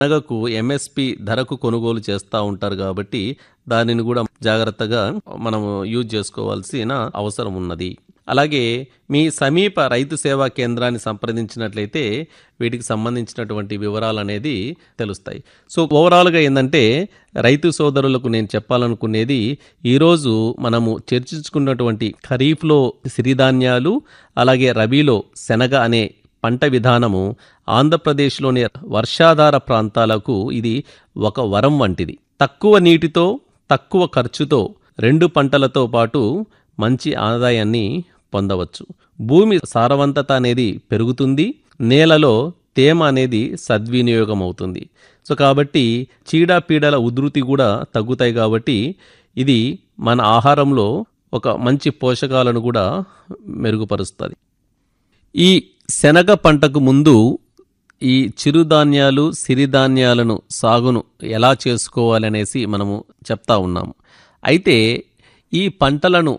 శనగకు MSP ధరకు కొనుగోలు చేస్తూ ఉంటారు కాబట్టి దానిని కూడా జాగ్రత్తగా మనం యూజ్ చేసుకోవాల్సిన అవసరం ఉన్నది అలాగే మీ సమీప రైతు సేవా కేంద్రాన్ని సంప్రదించినట్లయితే వీటికి సంబంధించినటువంటి వివరాలు అనేది తెలుస్తాయి సో ఓవరాల్గా ఏంటంటే రైతు సోదరులకు నేను చెప్పాలనుకునేది ఈరోజు మనము చర్చించుకున్నటువంటి ఖరీఫ్లో సిరిధాన్యాలు అలాగే రబీలో శనగ అనే పంట విధానము ఆంధ్రప్రదేశ్లోని వర్షాధార ప్రాంతాలకు ఇది ఒక వరం వంటిది తక్కువ నీటితో తక్కువ ఖర్చుతో రెండు పంటలతో పాటు మంచి ఆదాయాన్ని పొందవచ్చు భూమి సారవంతత అనేది పెరుగుతుంది నేలలో తేమ అనేది సద్వినియోగం అవుతుంది సో కాబట్టి చీడపీడల ఉధృతి కూడా తగ్గుతాయి కాబట్టి ఇది మన ఆహారంలో ఒక మంచి పోషకాలను కూడా మెరుగుపరుస్తుంది ఈ శనగ పంటకు ముందు ఈ చిరుధాన్యాలు సిరిధాన్యాలను సాగును ఎలా చేసుకోవాలనేసి మనము చెప్తా ఉన్నాము అయితే ఈ పంటలను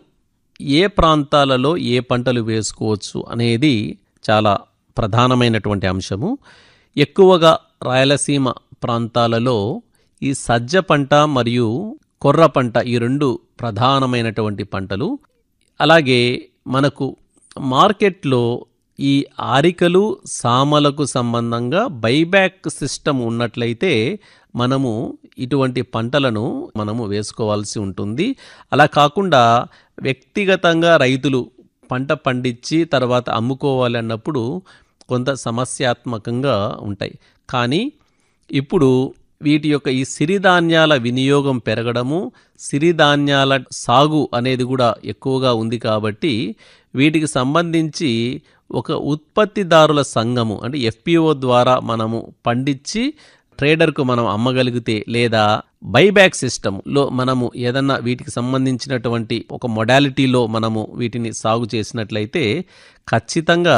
ఏ ప్రాంతాలలో ఏ పంటలు వేసుకోవచ్చు అనేది చాలా ప్రధానమైనటువంటి అంశము ఎక్కువగా రాయలసీమ ప్రాంతాలలో ఈ సజ్జ పంట మరియు కొర్ర పంట ఈ రెండు ప్రధానమైనటువంటి పంటలు అలాగే మనకు మార్కెట్లో ఈ ఆరికలు సామలకు సంబంధంగా బైబ్యాక్ సిస్టమ్ ఉన్నట్లయితే మనము ఇటువంటి పంటలను మనము వేసుకోవాల్సి ఉంటుంది అలా కాకుండా వ్యక్తిగతంగా రైతులు పంట పండించి తర్వాత అమ్ముకోవాలి అన్నప్పుడు కొంత సమస్యాత్మకంగా ఉంటాయి కానీ ఇప్పుడు వీటి యొక్క ఈ సిరిధాన్యాల వినియోగం పెరగడము సిరిధాన్యాల సాగు అనేది కూడా ఎక్కువగా ఉంది కాబట్టి వీటికి సంబంధించి ఒక ఉత్పత్తిదారుల సంఘము అంటే ఎఫ్పిఓ ద్వారా మనము పండించి ట్రేడర్కు మనం అమ్మగలిగితే లేదా బైబ్యాక్ సిస్టంలో మనము ఏదన్నా వీటికి సంబంధించినటువంటి ఒక మొడాలిటీలో మనము వీటిని సాగు చేసినట్లయితే ఖచ్చితంగా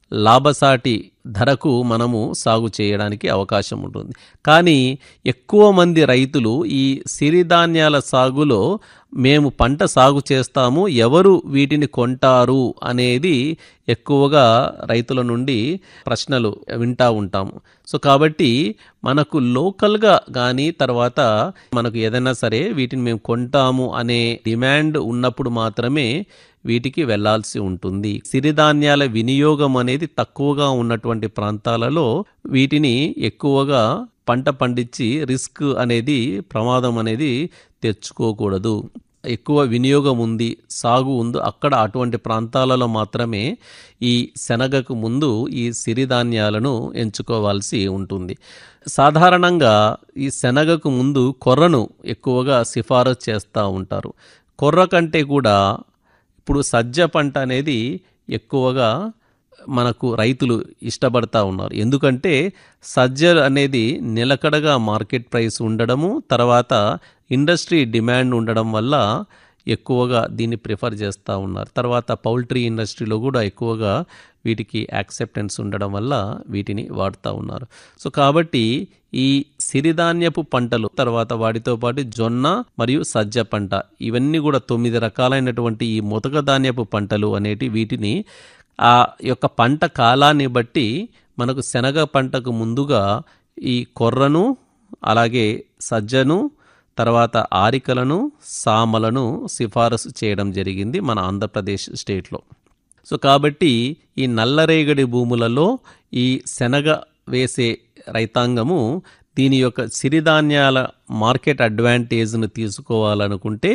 లాభసాటి ధరకు మనము సాగు చేయడానికి అవకాశం ఉంటుంది కానీ ఎక్కువ మంది రైతులు ఈ సిరిధాన్యాల సాగులో మేము పంట సాగు చేస్తాము ఎవరు వీటిని కొంటారు అనేది ఎక్కువగా రైతుల నుండి ప్రశ్నలు వింటా ఉంటాము సో కాబట్టి మనకు లోకల్గా కానీ తర్వాత మనకు ఏదైనా సరే వీటిని మేము కొంటాము అనే డిమాండ్ ఉన్నప్పుడు మాత్రమే వీటికి వెళ్లాల్సి ఉంటుంది సిరిధాన్యాల వినియోగం అనేది తక్కువగా ఉన్నటువంటి ప్రాంతాలలో వీటిని ఎక్కువగా పంట పండించి రిస్క్ అనేది ప్రమాదం అనేది తెచ్చుకోకూడదు ఎక్కువ వినియోగం ఉంది సాగు ఉంది అక్కడ అటువంటి ప్రాంతాలలో మాత్రమే ఈ శనగకు ముందు ఈ సిరిధాన్యాలను ఎంచుకోవాల్సి ఉంటుంది సాధారణంగా ఈ శనగకు ముందు కొర్రను ఎక్కువగా సిఫారసు చేస్తూ ఉంటారు కొర్ర కంటే కూడా ఇప్పుడు సజ్జ పంట అనేది ఎక్కువగా మనకు రైతులు ఇష్టపడతా ఉన్నారు ఎందుకంటే సజ్జ అనేది నిలకడగా మార్కెట్ ప్రైస్ ఉండడము తర్వాత ఇండస్ట్రీ డిమాండ్ ఉండడం వల్ల ఎక్కువగా దీన్ని ప్రిఫర్ చేస్తూ ఉన్నారు తర్వాత పౌల్ట్రీ ఇండస్ట్రీలో కూడా ఎక్కువగా వీటికి యాక్సెప్టెన్స్ ఉండడం వల్ల వీటిని వాడుతూ ఉన్నారు సో కాబట్టి ఈ సిరిధాన్యపు పంటలు తర్వాత వాటితో పాటు జొన్న మరియు సజ్జ పంట ఇవన్నీ కూడా తొమ్మిది రకాలైనటువంటి ఈ ముతక ధాన్యపు పంటలు అనేటి వీటిని ఆ యొక్క పంట కాలాన్ని బట్టి మనకు శనగ పంటకు ముందుగా ఈ కొర్రను అలాగే సజ్జను తర్వాత ఆరికలను సామలను సిఫారసు చేయడం జరిగింది మన ఆంధ్రప్రదేశ్ స్టేట్లో సో కాబట్టి ఈ నల్లరేగడి భూములలో ఈ శనగ వేసే రైతాంగము దీని యొక్క సిరిధాన్యాల మార్కెట్ అడ్వాంటేజ్ను తీసుకోవాలనుకుంటే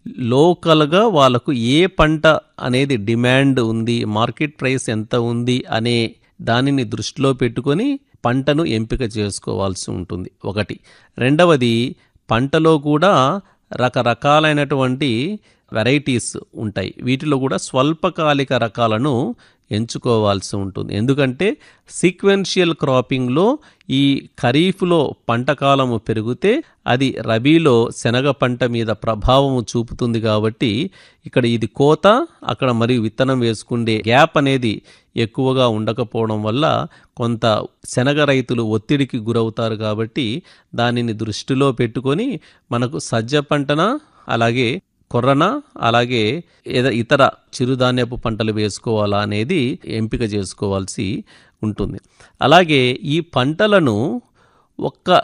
లోకల్గా వాళ్ళకు ఏ పంట అనేది డిమాండ్ ఉంది మార్కెట్ ప్రైస్ ఎంత ఉంది అనే దానిని దృష్టిలో పెట్టుకొని పంటను ఎంపిక చేసుకోవాల్సి ఉంటుంది ఒకటి రెండవది పంటలో కూడా రకరకాలైనటువంటి వెరైటీస్ ఉంటాయి వీటిలో కూడా స్వల్పకాలిక రకాలను ఎంచుకోవాల్సి ఉంటుంది ఎందుకంటే సీక్వెన్షియల్ క్రాపింగ్లో ఈ ఖరీఫ్లో పంట కాలము పెరిగితే అది రబీలో శనగ పంట మీద ప్రభావము చూపుతుంది కాబట్టి ఇక్కడ ఇది కోత అక్కడ మరియు విత్తనం వేసుకుండే గ్యాప్ అనేది ఎక్కువగా ఉండకపోవడం వల్ల కొంత శనగ రైతులు ఒత్తిడికి గురవుతారు కాబట్టి దానిని దృష్టిలో పెట్టుకొని మనకు సజ్జ పంటన అలాగే కొర్రన అలాగే ఏదో ఇతర చిరుధాన్యపు పంటలు వేసుకోవాలా అనేది ఎంపిక చేసుకోవాల్సి ఉంటుంది అలాగే ఈ పంటలను ఒక్క